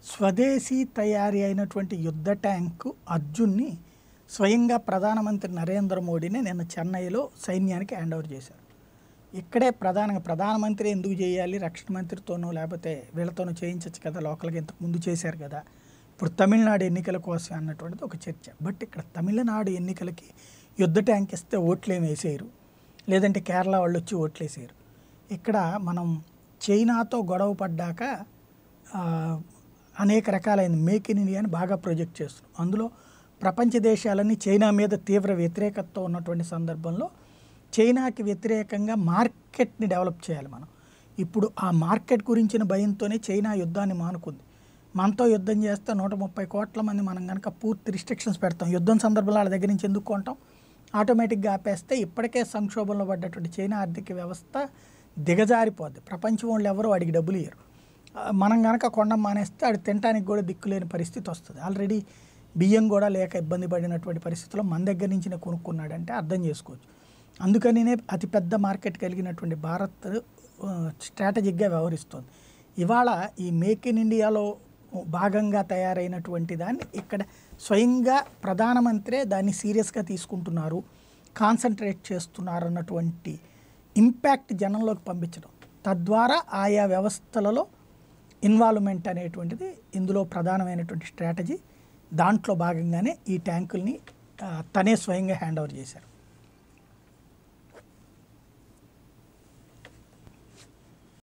స్వదేశీ తయారీ అయినటువంటి యుద్ధ ట్యాంకు అర్జున్ని స్వయంగా ప్రధానమంత్రి నరేంద్ర మోడీని నిన్న చెన్నైలో సైన్యానికి హ్యాండ్ ఓవర్ చేశారు ఇక్కడే ప్రధానంగా ప్రధానమంత్రి ఎందుకు చేయాలి రక్షణ మంత్రితోనో లేకపోతే వీళ్ళతోనో చేయించవచ్చు కదా లోకల్గా ఇంతకు ముందు చేశారు కదా ఇప్పుడు తమిళనాడు ఎన్నికల కోసం అన్నటువంటిది ఒక చర్చ బట్ ఇక్కడ తమిళనాడు ఎన్నికలకి యుద్ధ ట్యాంక్ ఇస్తే ఓట్లేం వేసేయరు లేదంటే కేరళ వాళ్ళు వచ్చి ఓట్లు వేసేయరు ఇక్కడ మనం చైనాతో గొడవ పడ్డాక ఆ, అనేక రకాలైన మేక్ ఇన్ ఇండియాని బాగా ప్రొజెక్ట్ చేస్తున్నాం అందులో ప్రపంచ దేశాలన్నీ చైనా మీద తీవ్ర వ్యతిరేకతతో ఉన్నటువంటి సందర్భంలో చైనాకి వ్యతిరేకంగా మార్కెట్ని డెవలప్ చేయాలి మనం ఇప్పుడు ఆ మార్కెట్ గురించిన భయంతోనే చైనా యుద్ధాన్ని మానుకుంది మనతో యుద్ధం చేస్తే నూట ముప్పై కోట్ల మంది మనం కనుక పూర్తి రిస్ట్రిక్షన్స్ పెడతాం యుద్ధం సందర్భంలో వాళ్ళ దగ్గర నుంచి ఎందుకు కొంటాం ఆటోమేటిక్గా ఆపేస్తే ఇప్పటికే సంక్షోభంలో పడ్డటువంటి చైనా ఆర్థిక వ్యవస్థ దిగజారిపోద్ది ప్రపంచం వాళ్ళు ఎవరు వాడికి డబ్బులు ఇయ్యరు ఆ, మనం కనుక కొండం మానేస్తే ఆడు తినడానికి కూడా దిక్కులేని పరిస్థితి వస్తుంది ఆల్రెడీ బియ్యం కూడా లేక ఇబ్బంది పడినటువంటి పరిస్థితుల్లో మన దగ్గర నుంచి కొనుక్కున్నాడంటే అర్థం చేసుకోవచ్చు అందుకనినే అతిపెద్ద మార్కెట్ కలిగినటువంటి భారత్ ఆ, స్ట్రాటజిక్గా వ్యవహరిస్తుంది ఇవాళ ఈ మేక్ ఇన్ ఇండియాలో భాగంగా తయారైనటువంటి దాన్ని ఇక్కడ స్వయంగా ప్రధానమంత్రే దాన్ని సీరియస్గా తీసుకుంటున్నారు కాన్సన్ట్రేట్ చేస్తున్నారు అన్నటువంటి ఇంపాక్ట్ జనంలోకి పంపించడం తద్వారా ఆయా వ్యవస్థలలో ఇన్వాల్వ్మెంట్ అనేటువంటిది ఇందులో ప్రధానమైనటువంటి స్ట్రాటజీ దాంట్లో భాగంగానే ఈ ట్యాంకుల్ని ఆ, తనే స్వయంగా హ్యాండ్ ఓవర్ చేశారు